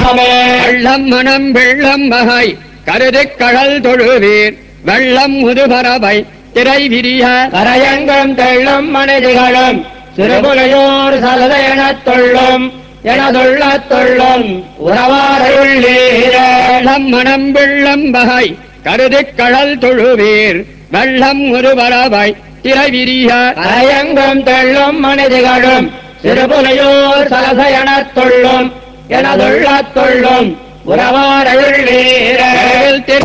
நாமே வெள்ளம் மனம் வெள்ளம் வகை கருதிக் கடல் தொழுவீர் வெள்ளம் முதுபரவை திரை விரிய கரையங்கம் தெள்ளும் மனிதிகளும் சிறுபுலையோர் சலத எனத் தொள்ளும் எனதுள்ளத் தொள்ளும் உறவாரையுள்ளீரே வெள்ளம் மனம் வெள்ளம் வகை கருதிக் கடல் தொழுவீர் வெள்ளம் முதுபரவை திரை விரிய கரையங்கம் தெள்ளும் மனிதிகளும் சிறுபுலையோர் சலத எனத் தொள்ளும் எனதுள்ளத் தொள்ளும் உறவாரையுள்ளீரே திரு